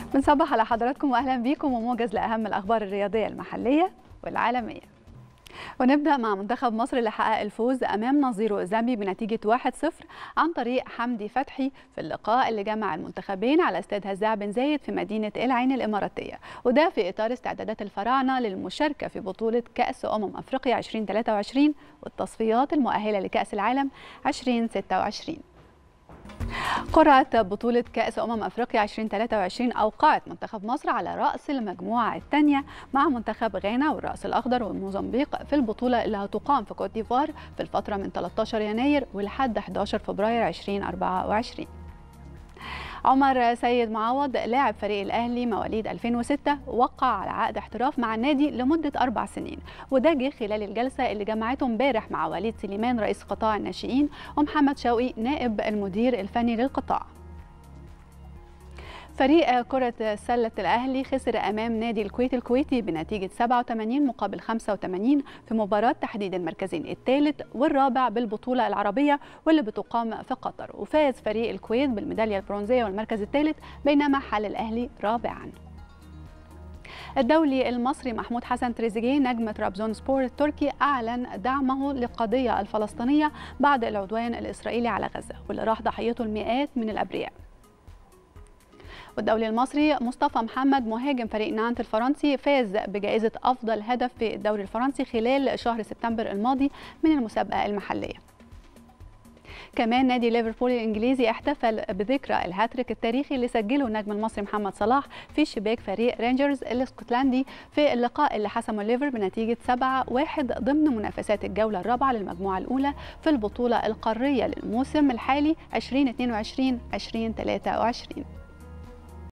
بنصبح على حضراتكم واهلا بيكم وموجز لاهم الاخبار الرياضيه المحليه والعالميه ونبدا مع منتخب مصر اللي حقق الفوز امام نظيره زامبي بنتيجه 1-0 عن طريق حمدي فتحي في اللقاء اللي جمع المنتخبين على استاد هزاع بن زايد في مدينه العين الاماراتيه وده في اطار استعدادات الفراعنه للمشاركه في بطوله كاس امم افريقيا 2023 والتصفيات المؤهله لكاس العالم 2026 قرعة بطولة كأس أمم أفريقيا 2023 أوقعت منتخب مصر على رأس المجموعة الثانية مع منتخب غانا والرأس الأخضر وموزمبيق في البطولة اللي هتقام في كوت ديفوار في الفترة من 13 يناير ولحد 11 فبراير 2024 عمر سيد معوض لاعب فريق الأهلي مواليد 2006 وقع على عقد احتراف مع النادي لمدة أربع سنين وده جه خلال الجلسة اللي جمعته امبارح مع وليد سليمان رئيس قطاع الناشئين ومحمد شوقي نائب المدير الفني للقطاع فريق كرة سلة الأهلي خسر أمام نادي الكويت الكويتي بنتيجة 87 مقابل 85 في مباراة تحديد المركزين الثالث والرابع بالبطولة العربية واللي بتقام في قطر وفاز فريق الكويت بالميدالية البرونزية والمركز الثالث بينما حل الأهلي رابعاً الدولي المصري محمود حسن تريزيجيه نجم ترابزون سبور التركي أعلن دعمه للقضية الفلسطينية بعد العدوان الإسرائيلي على غزة واللي راح ضحيته المئات من الأبرياء والدولي المصري مصطفى محمد مهاجم فريق نانت الفرنسي فاز بجائزة أفضل هدف في الدوري الفرنسي خلال شهر سبتمبر الماضي من المسابقة المحلية كمان نادي ليفربول الانجليزي احتفل بذكرى الهاتريك التاريخي اللي سجله النجم المصري محمد صلاح في شباك فريق رينجرز الاسكتلندي في اللقاء اللي حسمه الليفر بنتيجه 7-1 ضمن منافسات الجوله الرابعه للمجموعه الاولى في البطوله القاريه للموسم الحالي 2022 2023